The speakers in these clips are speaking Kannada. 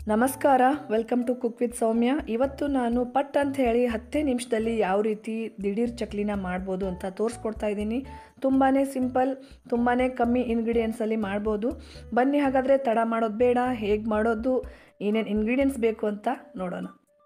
ನಮಸ್ಕಾರ welcome to cook with Soumya ಇವತ್ತು ನಾನು ಪಟ್ ಅಂತ ಹೇಳಿ ಹತ್ತೇ ನಿಮಿಷದಲ್ಲಿ ಯಾವ ರೀತಿ ದಿಢೀರ್ ಚಕ್ಲಿನ ಮಾಡ್ಬೋದು ಅಂತ ತೋರಿಸ್ಕೊಡ್ತಾ ಇದ್ದೀನಿ ತುಂಬಾ ಸಿಂಪಲ್ ತುಂಬಾ ಕಮ್ಮಿ ಇಂಗ್ರೀಡಿಯೆಂಟ್ಸಲ್ಲಿ ಮಾಡ್ಬೋದು ಬನ್ನಿ ಹಾಗಾದರೆ ತಡ ಮಾಡೋದು ಬೇಡ ಹೇಗೆ ಮಾಡೋದು ಏನೇನು ಇಂಗ್ರೀಡಿಯೆಂಟ್ಸ್ ಬೇಕು ಅಂತ ನೋಡೋಣ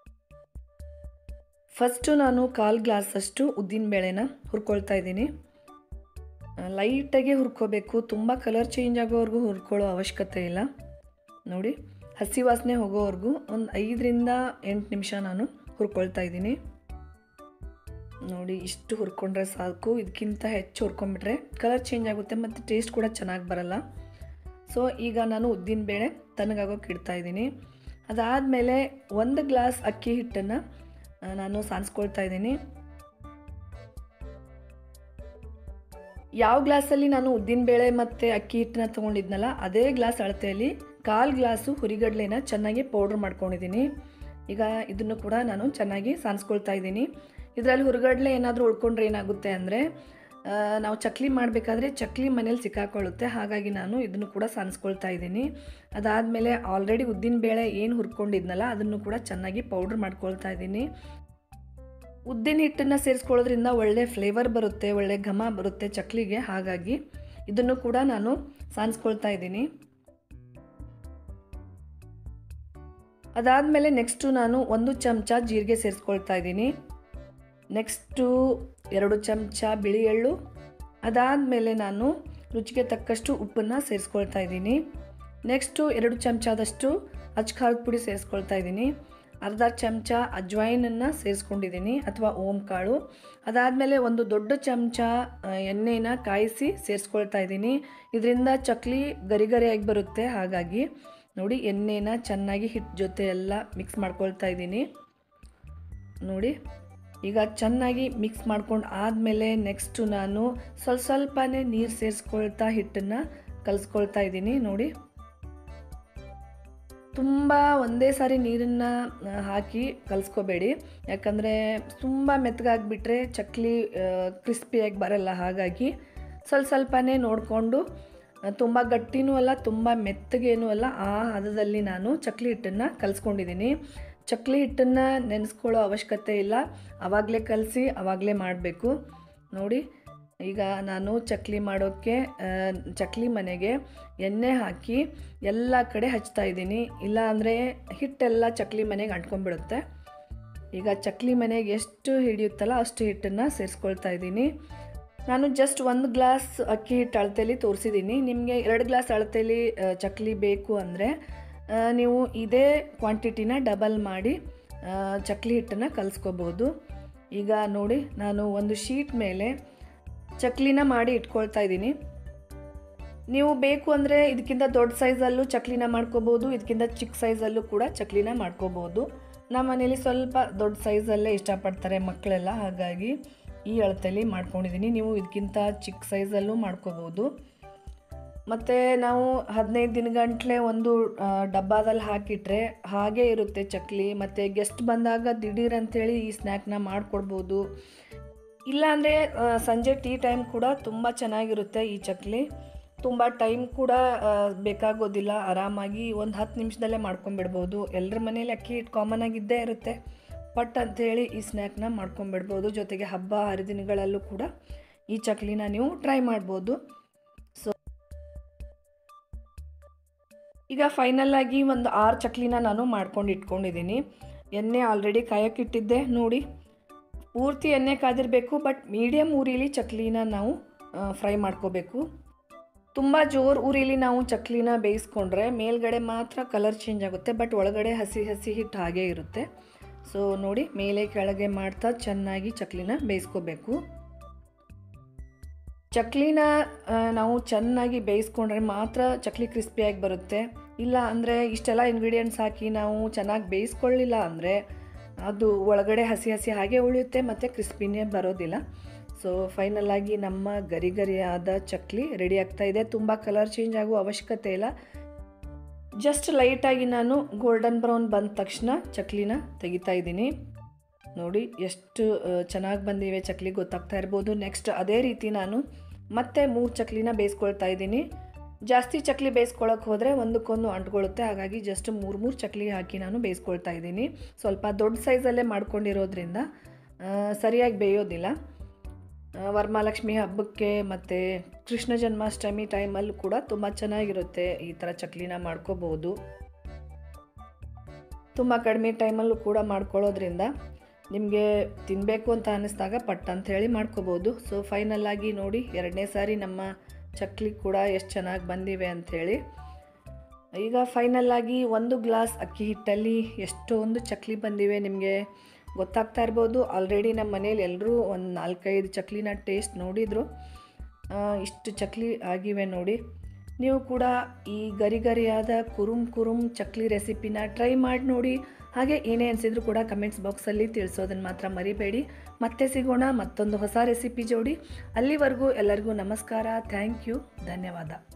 ಫಸ್ಟು ನಾನು ಕಾಲು ಗ್ಲಾಸಷ್ಟು ಉದ್ದಿನಬೇಳೆನ ಹುರ್ಕೊಳ್ತಾ ಇದ್ದೀನಿ ಲೈಟಾಗಿ ಹುರ್ಕೋಬೇಕು ತುಂಬ ಕಲರ್ ಚೇಂಜ್ ಆಗೋವರೆಗೂ ಹುರ್ಕೊಳ್ಳೋ ಅವಶ್ಯಕತೆ ಇಲ್ಲ ನೋಡಿ ಹಸಿ ವಾಸನೆ ಹೋಗೋವರೆಗೂ ಒಂದು ಐದರಿಂದ ಎಂಟು ನಿಮಿಷ ನಾನು ಹುರ್ಕೊಳ್ತಾ ಇದ್ದೀನಿ ನೋಡಿ ಇಷ್ಟು ಹುರ್ಕೊಂಡ್ರೆ ಸಾಕು ಇದಕ್ಕಿಂತ ಹೆಚ್ಚು ಹುರ್ಕೊಂಡ್ಬಿಟ್ರೆ ಕಲರ್ ಚೇಂಜ್ ಆಗುತ್ತೆ ಮತ್ತು ಟೇಸ್ಟ್ ಕೂಡ ಚೆನ್ನಾಗಿ ಬರಲ್ಲ ಸೊ ಈಗ ನಾನು ಉದ್ದಿನಬೇಳೆ ತಣ್ಣಗಾಗೋಕೆ ಇಡ್ತಾ ಇದ್ದೀನಿ ಅದಾದಮೇಲೆ ಒಂದು ಗ್ಲಾಸ್ ಅಕ್ಕಿ ಹಿಟ್ಟನ್ನು ನಾನು ಸಾನ್ಸ್ಕೊಳ್ತಾ ಇದ್ದೀನಿ ಯಾವ ಗ್ಲಾಸಲ್ಲಿ ನಾನು ಉದ್ದಿನಬೇಳೆ ಮತ್ತು ಅಕ್ಕಿ ಹಿಟ್ಟನ್ನ ತೊಗೊಂಡಿದ್ನಲ್ಲ ಅದೇ ಗ್ಲಾಸ್ ಅಳತೆಯಲ್ಲಿ ಕಾಲು ಗ್ಲಾಸು ಹುರಿಗಡಲೆನ ಚೆನ್ನಾಗಿ ಪೌಡ್ರ್ ಮಾಡ್ಕೊಂಡಿದ್ದೀನಿ ಈಗ ಇದನ್ನು ಕೂಡ ನಾನು ಚೆನ್ನಾಗಿ ಸಾನ್ಸ್ಕೊಳ್ತಾ ಇದ್ದೀನಿ ಇದರಲ್ಲಿ ಹುರಿಗಡಲೆ ಏನಾದರೂ ಉಳ್ಕೊಂಡ್ರೆ ಏನಾಗುತ್ತೆ ಅಂದರೆ ನಾವು ಚಕ್ಲಿ ಮಾಡಬೇಕಾದ್ರೆ ಚಕ್ಲಿ ಮನೇಲಿ ಸಿಕ್ಕಾಕೊಳ್ಳುತ್ತೆ ಹಾಗಾಗಿ ನಾನು ಇದನ್ನು ಕೂಡ ಸಾನ್ಸ್ಕೊಳ್ತಾ ಇದ್ದೀನಿ ಅದಾದಮೇಲೆ ಆಲ್ರೆಡಿ ಉದ್ದಿನಬೇಳೆ ಏನು ಹುರ್ಕೊಂಡಿದ್ನಲ್ಲ ಅದನ್ನು ಕೂಡ ಚೆನ್ನಾಗಿ ಪೌಡ್ರ್ ಮಾಡ್ಕೊಳ್ತಾ ಇದ್ದೀನಿ ಉದ್ದಿನ ಹಿಟ್ಟನ್ನು ಸೇರಿಸ್ಕೊಳ್ಳೋದ್ರಿಂದ ಒಳ್ಳೆ ಫ್ಲೇವರ್ ಬರುತ್ತೆ ಒಳ್ಳೆ ಘಮ ಬರುತ್ತೆ ಚಕ್ಲಿಗೆ ಹಾಗಾಗಿ ಇದನ್ನು ಕೂಡ ನಾನು ಸಾನ್ಸ್ಕೊಳ್ತಾ ಇದ್ದೀನಿ ಅದಾದಮೇಲೆ ನೆಕ್ಸ್ಟು ನಾನು ಒಂದು ಚಮಚ ಜೀರಿಗೆ ಸೇರಿಸ್ಕೊಳ್ತಾ ಇದ್ದೀನಿ ನೆಕ್ಸ್ಟು ಎರಡು ಚಮಚ ಬಿಳಿ ಎಳ್ಳು ಅದಾದಮೇಲೆ ನಾನು ರುಚಿಗೆ ತಕ್ಕಷ್ಟು ಉಪ್ಪನ್ನು ಸೇರಿಸ್ಕೊಳ್ತಾ ಇದ್ದೀನಿ ನೆಕ್ಸ್ಟು ಎರಡು ಚಮಚದಷ್ಟು ಅಚ್ಕಾರದ ಪುಡಿ ಸೇರಿಸ್ಕೊಳ್ತಾ ಇದ್ದೀನಿ ಅರ್ಧ ಚಮಚ ಅಜ್ವೈನನ್ನು ಸೇರಿಸ್ಕೊಂಡಿದ್ದೀನಿ ಅಥವಾ ಓಂ ಕಾಳು ಅದಾದಮೇಲೆ ಒಂದು ದೊಡ್ಡ ಚಮಚ ಎಣ್ಣೆನ ಕಾಯಿಸಿ ಸೇರಿಸ್ಕೊಳ್ತಾ ಇದ್ದೀನಿ ಇದರಿಂದ ಚಕ್ಲಿ ಗರಿ ಗರಿಯಾಗಿ ಬರುತ್ತೆ ಹಾಗಾಗಿ ನೋಡಿ ಎಣ್ಣೆನ ಚೆನ್ನಾಗಿ ಹಿಟ್ಟು ಜೊತೆ ಎಲ್ಲ ಮಿಕ್ಸ್ ಮಾಡ್ಕೊಳ್ತಾ ಇದ್ದೀನಿ ನೋಡಿ ಈಗ ಚೆನ್ನಾಗಿ ಮಿಕ್ಸ್ ಮಾಡ್ಕೊಂಡು ಆದಮೇಲೆ ನೆಕ್ಸ್ಟು ನಾನು ಸ್ವಲ್ಪ ಸ್ವಲ್ಪನೇ ನೀರು ಸೇರಿಸ್ಕೊಳ್ತಾ ಹಿಟ್ಟನ್ನು ಕಲಿಸ್ಕೊಳ್ತಾ ಇದ್ದೀನಿ ನೋಡಿ ತುಂಬ ಒಂದೇ ಸಾರಿ ನೀರನ್ನು ಹಾಕಿ ಕಲಿಸ್ಕೋಬೇಡಿ ಯಾಕಂದರೆ ತುಂಬ ಮೆತ್ತಗಾಗಿಬಿಟ್ರೆ ಚಕ್ಲಿ ಕ್ರಿಸ್ಪಿಯಾಗಿ ಬರಲ್ಲ ಹಾಗಾಗಿ ಸ್ವಲ್ಪ ಸ್ವಲ್ಪನೇ ನೋಡಿಕೊಂಡು ತುಂಬ ಗಟ್ಟಿನೂ ಅಲ್ಲ ತುಂಬ ಮೆತ್ತಗೇನೂ ಅಲ್ಲ ಆ ಹದದಲ್ಲಿ ನಾನು ಚಕ್ಲಿ ಹಿಟ್ಟನ್ನು ಕಲಿಸ್ಕೊಂಡಿದ್ದೀನಿ ಚಕ್ಲಿ ಹಿಟ್ಟನ್ನು ನೆನೆಸ್ಕೊಳ್ಳೋ ಅವಶ್ಯಕತೆ ಇಲ್ಲ ಆವಾಗಲೇ ಕಲಸಿ ಆವಾಗಲೇ ಮಾಡಬೇಕು ನೋಡಿ ಈಗ ನಾನು ಚಕ್ಲಿ ಮಾಡೋಕ್ಕೆ ಚಕ್ಲಿ ಮನೆಗೆ ಎಣ್ಣೆ ಹಾಕಿ ಎಲ್ಲ ಕಡೆ ಹಚ್ತಾ ಇದ್ದೀನಿ ಇಲ್ಲ ಅಂದರೆ ಹಿಟ್ಟೆಲ್ಲ ಚಕ್ಲಿ ಮನೆಗೆ ಅಂಟ್ಕೊಂಡ್ಬಿಡುತ್ತೆ ಈಗ ಚಕ್ಲಿ ಮನೆಗೆ ಎಷ್ಟು ಹಿಡಿಯುತ್ತಲ್ಲ ಅಷ್ಟು ಹಿಟ್ಟನ್ನು ಸೇರಿಸ್ಕೊಳ್ತಾ ಇದ್ದೀನಿ ನಾನು ಜಸ್ಟ್ ಒಂದು ಗ್ಲಾಸ್ ಅಕ್ಕಿ ಹಿಟ್ಟು ಅಳತೆಯಲ್ಲಿ ತೋರಿಸಿದ್ದೀನಿ ನಿಮಗೆ ಎರಡು ಗ್ಲಾಸ್ ಅಳತೆಯಲ್ಲಿ ಚಕ್ಲಿ ಬೇಕು ಅಂದರೆ ನೀವು ಇದೇ ಕ್ವಾಂಟಿಟಿನ ಡಬಲ್ ಮಾಡಿ ಚಕ್ಲಿ ಹಿಟ್ಟನ್ನು ಕಲಿಸ್ಕೋಬೋದು ಈಗ ನೋಡಿ ನಾನು ಒಂದು ಶೀಟ್ ಮೇಲೆ ಚಕ್ಲಿನ ಮಾಡಿ ಇಟ್ಕೊಳ್ತಾ ಇದ್ದೀನಿ ನೀವು ಬೇಕು ಅಂದರೆ ಇದಕ್ಕಿಂತ ದೊಡ್ಡ ಸೈಜಲ್ಲೂ ಚಕ್ಲಿನ ಮಾಡ್ಕೋಬೋದು ಇದಕ್ಕಿಂತ ಚಿಕ್ಕ ಸೈಜಲ್ಲೂ ಕೂಡ ಚಕ್ಲಿನ ಮಾಡ್ಕೋಬೋದು ನಮ್ಮ ಮನೇಲಿ ಸ್ವಲ್ಪ ದೊಡ್ಡ ಸೈಜಲ್ಲೇ ಇಷ್ಟಪಡ್ತಾರೆ ಮಕ್ಕಳೆಲ್ಲ ಹಾಗಾಗಿ ಈ ಅಳತೆಯಲ್ಲಿ ಮಾಡ್ಕೊಂಡಿದ್ದೀನಿ ನೀವು ಇದಕ್ಕಿಂತ ಚಿಕ್ಕ ಸೈಜಲ್ಲೂ ಮಾಡ್ಕೋಬೋದು ಮತ್ತು ನಾವು ಹದಿನೈದು ದಿನಗಂಟ್ಲೆ ಒಂದು ಡಬ್ಬಾದಲ್ಲಿ ಹಾಕಿಟ್ರೆ ಹಾಗೇ ಇರುತ್ತೆ ಚಕ್ಲಿ ಮತ್ತು ಗೆಸ್ಟ್ ಬಂದಾಗ ದಿಢೀರ್ ಅಂಥೇಳಿ ಈ ಸ್ನ್ಯಾಕ್ನ ಮಾಡಿಕೊಡ್ಬೋದು ಇಲ್ಲಾಂದರೆ ಸಂಜೆ ಟೀ ಟೈಮ್ ಕೂಡ ತುಂಬ ಚೆನ್ನಾಗಿರುತ್ತೆ ಈ ಚಕ್ಲಿ ತುಂಬ ಟೈಮ್ ಕೂಡ ಬೇಕಾಗೋದಿಲ್ಲ ಆರಾಮಾಗಿ ಒಂದು ಹತ್ತು ನಿಮಿಷದಲ್ಲೇ ಮಾಡ್ಕೊಂಬಿಡ್ಬೋದು ಎಲ್ಲರ ಮನೇಲಿ ಅಕ್ಕಿ ಹಿಟ್ಟು ಕಾಮನ್ ಆಗಿದ್ದೇ ಇರುತ್ತೆ ಪಟ್ ಅಂಥೇಳಿ ಈ ಸ್ನ್ಯಾಕ್ನ ಮಾಡ್ಕೊಂಬಿಡ್ಬೋದು ಜೊತೆಗೆ ಹಬ್ಬ ಹರಿದಿನಗಳಲ್ಲೂ ಕೂಡ ಈ ಚಕ್ಲಿನ ನೀವು ಟ್ರೈ ಮಾಡ್ಬೋದು ಸೊ ಈಗ ಫೈನಲ್ಲಾಗಿ ಒಂದು ಆರು ಚಕ್ಲಿನ ನಾನು ಮಾಡ್ಕೊಂಡು ಇಟ್ಕೊಂಡಿದ್ದೀನಿ ಎಣ್ಣೆ ಆಲ್ರೆಡಿ ಕಾಯೋಕ್ಕಿಟ್ಟಿದ್ದೆ ನೋಡಿ ಪೂರ್ತಿ ಎಣ್ಣೆ ಕಾದಿರಬೇಕು ಬಟ್ ಮೀಡಿಯಮ್ ಉರಿಲಿ ಚಕ್ಲಿನ ನಾವು ಫ್ರೈ ಮಾಡ್ಕೋಬೇಕು ತುಂಬ ಜೋರು ಉರಿಲಿ ನಾವು ಚಕ್ಲಿನ ಬೇಯಿಸ್ಕೊಂಡ್ರೆ ಮೇಲ್ಗಡೆ ಮಾತ್ರ ಕಲರ್ ಚೇಂಜ್ ಆಗುತ್ತೆ ಬಟ್ ಒಳಗಡೆ ಹಸಿ ಹಸಿ ಹಿಟ್ಟು ಹಾಗೇ ಇರುತ್ತೆ ಸೊ ನೋಡಿ ಮೇಲೆ ಕೆಳಗೆ ಮಾಡ್ತಾ ಚೆನ್ನಾಗಿ ಚಕ್ಲಿನ ಬೇಯಿಸ್ಕೋಬೇಕು ಚಕ್ಲಿನ ನಾವು ಚೆನ್ನಾಗಿ ಬೇಯಿಸ್ಕೊಂಡ್ರೆ ಮಾತ್ರ ಚಕ್ಲಿ ಕ್ರಿಸ್ಪಿಯಾಗಿ ಬರುತ್ತೆ ಇಲ್ಲ ಅಂದರೆ ಇಷ್ಟೆಲ್ಲ ಇಂಗ್ರೀಡಿಯೆಂಟ್ಸ್ ಹಾಕಿ ನಾವು ಚೆನ್ನಾಗಿ ಬೇಯಿಸ್ಕೊಳ್ಳಿಲ್ಲ ಅಂದರೆ ಅದು ಒಳಗಡೆ ಹಸಿ ಹಸಿ ಹಾಗೆ ಉಳಿಯುತ್ತೆ ಮತ್ತು ಕ್ರಿಸ್ಪಿನೇ ಬರೋದಿಲ್ಲ ಸೊ ಫೈನಲಾಗಿ ನಮ್ಮ ಗರಿ ಗರಿಯಾದ ಚಕ್ಲಿ ರೆಡಿ ಆಗ್ತಾ ಇದೆ ತುಂಬ ಕಲರ್ ಚೇಂಜ್ ಆಗುವ ಅವಶ್ಯಕತೆ ಇಲ್ಲ ಜಸ್ಟ್ ಲೈಟಾಗಿ ನಾನು ಗೋಲ್ಡನ್ ಬ್ರೌನ್ ಬಂದ ತಕ್ಷಣ ಚಕ್ಲಿನ ತೆಗಿತಾ ಇದ್ದೀನಿ ನೋಡಿ ಎಷ್ಟು ಚೆನ್ನಾಗಿ ಬಂದಿವೆ ಚಕ್ಲಿ ಗೊತ್ತಾಗ್ತಾ ಇರ್ಬೋದು ನೆಕ್ಸ್ಟ್ ಅದೇ ರೀತಿ ನಾನು ಮತ್ತೆ ಮೂರು ಚಕ್ಲಿನ ಬೇಯಿಸ್ಕೊಳ್ತಾ ಇದ್ದೀನಿ ಜಾಸ್ತಿ ಚಕ್ಲಿ ಬೇಯಿಸ್ಕೊಳಕ್ಕೆ ಹೋದರೆ ಒಂದಕ್ಕೊಂದು ಅಂಟ್ಕೊಳ್ಳುತ್ತೆ ಹಾಗಾಗಿ ಜಸ್ಟ್ ಮೂರು ಮೂರು ಚಕ್ಲಿ ಹಾಕಿ ನಾನು ಬೇಯಿಸ್ಕೊಳ್ತಾ ಇದ್ದೀನಿ ಸ್ವಲ್ಪ ದೊಡ್ಡ ಸೈಜಲ್ಲೇ ಮಾಡ್ಕೊಂಡಿರೋದ್ರಿಂದ ಆ, ಸರಿಯಾಗಿ ಬೇಯೋದಿಲ್ಲ ಆ, ವರಮಹಾಲಕ್ಷ್ಮಿ ಹಬ್ಬಕ್ಕೆ ಮತ್ತು ಕೃಷ್ಣ ಜನ್ಮಾಷ್ಟಮಿ ಟೈಮಲ್ಲೂ ಕೂಡ ತುಂಬ ಚೆನ್ನಾಗಿರುತ್ತೆ ಈ ಥರ ಚಕ್ಲಿನ ಮಾಡ್ಕೋಬೋದು ತುಂಬ ಕಡಿಮೆ ಟೈಮಲ್ಲೂ ಕೂಡ ಮಾಡ್ಕೊಳ್ಳೋದ್ರಿಂದ ನಿಮಗೆ ತಿನ್ನಬೇಕು ಅಂತ ಅನ್ನಿಸ್ದಾಗ ಪಟ್ ಅಂತ ಹೇಳಿ ಮಾಡ್ಕೋಬೋದು ಸೊ ಫೈನಲ್ ಆಗಿ ನೋಡಿ ಎರಡನೇ ಸಾರಿ ನಮ್ಮ ಚಕ್ಲಿ ಕೂಡ ಎಷ್ಟು ಚೆನ್ನಾಗಿ ಬಂದಿವೆ ಅಂಥೇಳಿ ಈಗ ಫೈನಲ್ ಆಗಿ ಒಂದು ಗ್ಲಾಸ್ ಅಕ್ಕಿ ಹಿಟ್ಟಲ್ಲಿ ಎಷ್ಟೊಂದು ಚಕ್ಲಿ ಬಂದಿವೆ ನಿಮಗೆ ಗೊತ್ತಾಗ್ತಾ ಇರ್ಬೋದು ಆಲ್ರೆಡಿ ನಮ್ಮ ಮನೇಲಿ ಎಲ್ಲರೂ ಒಂದು ನಾಲ್ಕೈದು ಚಕ್ಲಿನ ಟೇಸ್ಟ್ ನೋಡಿದರು ಆ, ಇಷ್ಟು ಚಕ್ಲಿ ಆಗಿವೆ ನೋಡಿ ನೀವು ಕೂಡ ಈ ಗರಿ ಗರಿಯಾದ ಕುರುಮ್ ಕುರುಮ್ ಚಕ್ಲಿ ರೆಸಿಪಿನ ಟ್ರೈ ಮಾಡಿ ನೋಡಿ ಹಾಗೆ ಏನೇ ಅನಿಸಿದ್ರು ಕೂಡ ಕಮೆಂಟ್ಸ್ ಬಾಕ್ಸಲ್ಲಿ ತಿಳಿಸೋದನ್ನು ಮಾತ್ರ ಮರಿಬೇಡಿ ಮತ್ತೆ ಸಿಗೋಣ ಮತ್ತೊಂದು ಹೊಸ ರೆಸಿಪಿ ಜೋಡಿ ಅಲ್ಲಿವರೆಗೂ ಎಲ್ಲರಿಗೂ ನಮಸ್ಕಾರ ಥ್ಯಾಂಕ್ ಯು ಧನ್ಯವಾದ